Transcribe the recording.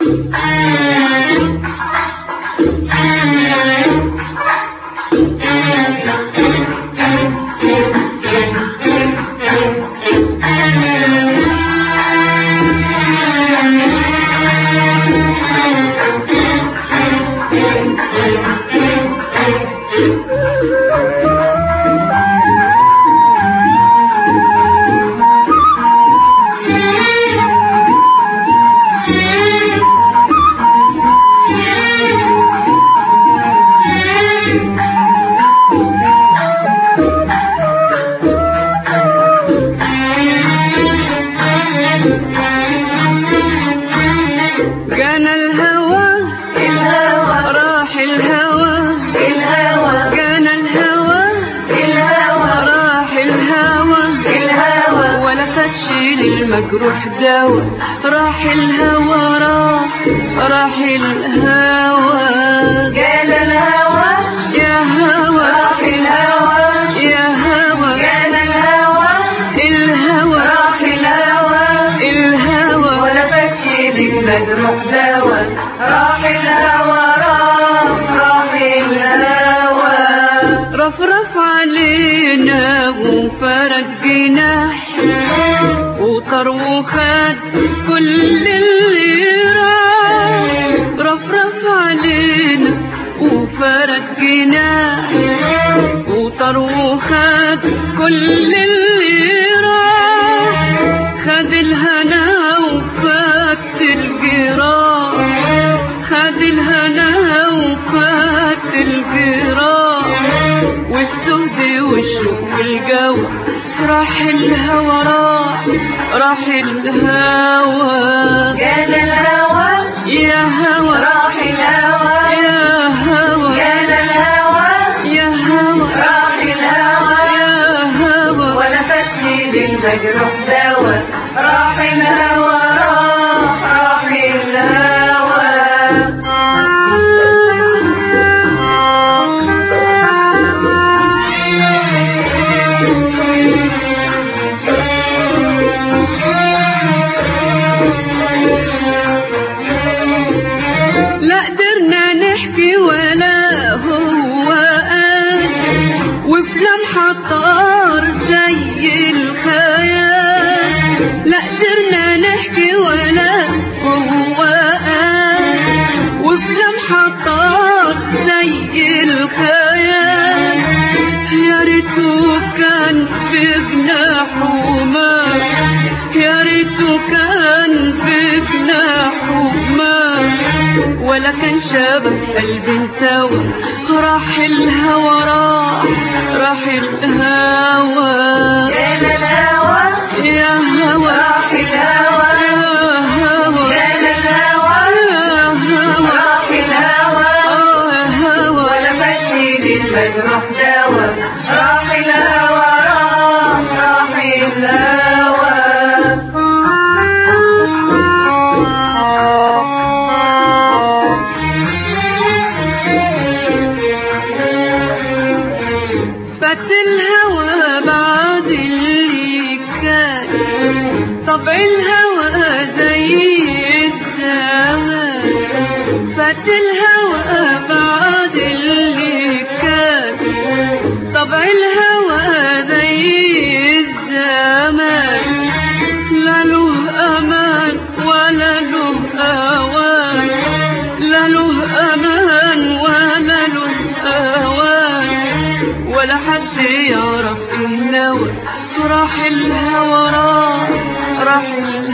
كان الهوى الهوى راح الهوى الهوى كان الهوى الهوى راح الهوى الهوى ولا فتش للمجروح دوا راح الهوى راح راح الهوى كان الهوى يا هوى راح الهوى يا هوى كان الهوى الهوى راح الهوى الهوى ولا بشي للمجروح دوا راح الهوى راح راح الهوى رفرف علينا وفرد جناح وطر وخد كل اللي راح رفرف علينا وفرد جناح وطر وخد كل اللي راح خد الهنا وفات الجراح خد الهنا وفات الجراح والسهد والشوق والجو راح الهوى راح راح الهوى كان الهوى يا هوى راح الهوى يا هوى كان الهوى يا هوى راح الهوى يا هوى ولا فتشي للمجروح دوا راح الهوى راح راح الهوى لا قدرنا نحكي ولا هو قال وفي لمحة طار زي الخيال لا قدرنا نحكي ولا هو قال وفي لمحة طار زي الخيال يا ريته كان في جناحه مات يا ريته كان في جناحه مات ولا كان شبه قلبي سوا راح الهوى راح راح الهوى كان الهوى يا هوى راح الهوى يا هوى كان الهوى يا هوى راح الهوى آه يا هوى ولا فتشي للمجروح دوا راح الهوى راح راح الهوى فات الهوى بعد اللي كان طبع الهوى زي الزمان فات الهوى بعد اللي كان طبع الهوى زي الزمان لا له امان ولا له اوان لا له امان ولا له اوان ولا حد يعرف النوى راح الهوى راح راح